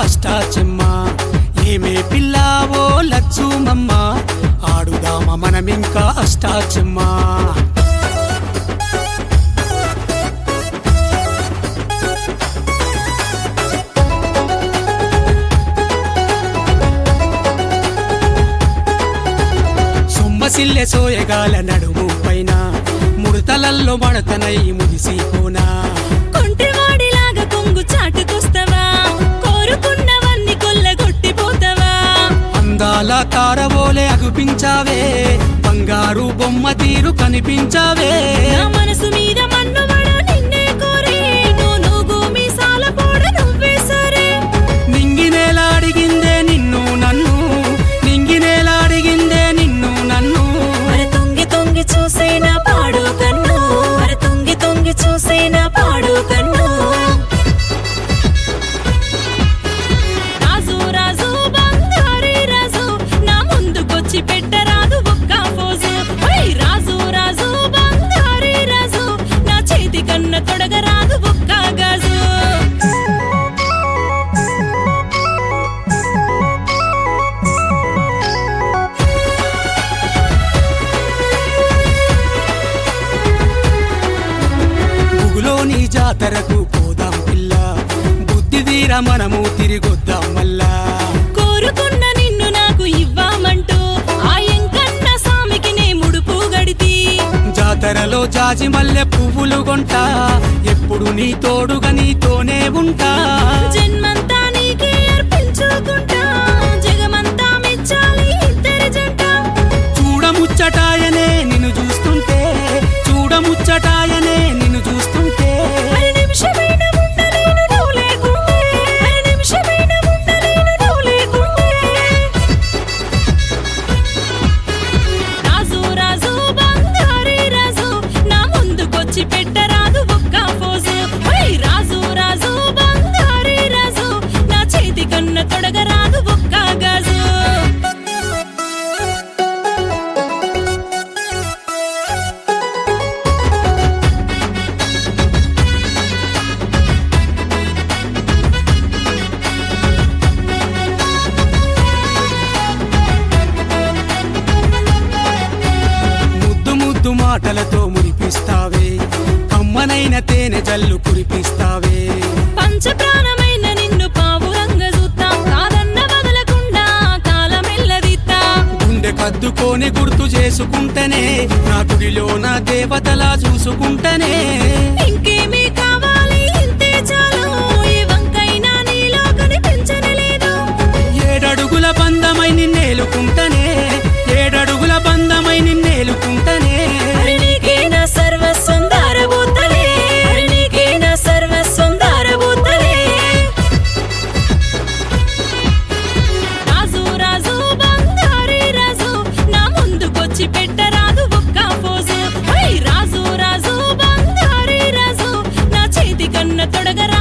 అష్టాచెమ్మ ఏమే పిల్లావో లచ్చుమమ్మ ఆడుదామా మనమింకా అష్టాచెమ్మ సొమ్మసిల్లె సోయగాల నడుము పైన ముడతలల్లో మడతనై ముగిసిపోనా కొంటెవాడిలాగా కొంగు చాటుకొస్తావా కోరుకున్నవన్నీ కొల్లగొట్టిపోతావా అందాల తారవోలే అగుపించావే బంగారు బొమ్మ తీరు కనిపించావే నా మనసు మీద మన్నువడ నిన్నే కోరి నువ్వు నువ్వు మీసాల పోడ నువ్వే సరే నింగినేలా అడిగిందే నిన్ను నన్ను నింగినేలా అడిగిందే నిన్ను నన్ను మరి తొంగి తొంగి చూసైనా పాడు కన్ను మరి తొంగి తొంగి చూసైనా పాడు కన్ను రాజు రాజు బంగారి రాజు నా ముందుకొచ్చి పెట్టరాదు ఒక్క పోజు హై రాజు రాజు బంగారి రాజు నా చేతి కన్న తొడగరాదు ఒక్క గాజు ముగులోని జాతరకు పోదాం పిల్ల బుద్ధి తీర మనము తిరిగొద్దాం మళ్ళా కోరుకున్న నిన్ను నాకు ఇవ్వమంటూ ఆ ఎంకన్న సామికి నే ముడుపు గడితి జాతరలో జాజి మల్లె పువ్వులు కొంట ఎప్పుడు నీ తోడుగా నీతోనే ఉంటా జన్మంతా నీకే అర్పించుకుంటా జగమంతా మెచ్చాలి ఇద్దరి జంట చూడముచ్చటాయనే నిన్ను చూస్తుంటే చూడముచ్చటాయనే నిన్ను చూస్తుంటే అరి నిమిషమైన ఉండలేను నువ్వు లేకుంటే అరి నిమిషమైన ఉండలేను నువ్వు లేకుంటే రాజు రాజు బంగారి రాజు నా ముందుకొచ్చి పెట్టరాదు ఒక్క పోజు హై రాజు రాజు బంగారి రాజు నా చేతి కన్న తొడగరాదు ఒక్క గాజు ముద్దు ముద్దు మాటలతో మురిపిస్తావే అమ్మనైన తేనె జల్లు కురిపిస్తావే పంచ ప్రాణమైన నిన్ను పావురంగ చూద్దాం కాదన్న వదలకుండా కాలమెల్లదిద్దా గుండె కద్దుకొని గుర్తు చేసుకుంటేనే నా గుడిలో నా దేవతలా చూసుకుంటేనే ఇంకేమీ కావాలి ఇంతే చాలు ఈ వంకైనా నీలో కనిపించనే లేదు ఏడడుగుల బంధమై నిన్నేలుకుంటనే ఏడడుగుల బంధమై నిన్నేలుకుంటనే మరి నీకే నా సర్వస్వం దారబోతలే మరి నీకే నా సర్వస్వం దారబోతలే రాజు రాజు బంగారి రాజు నా ముందుకొచ్చి పెట్టరాదు ఒక్క పోజు హై రాజు రాజు బంగారి రాజు నా చేతి కన్న తొడగరా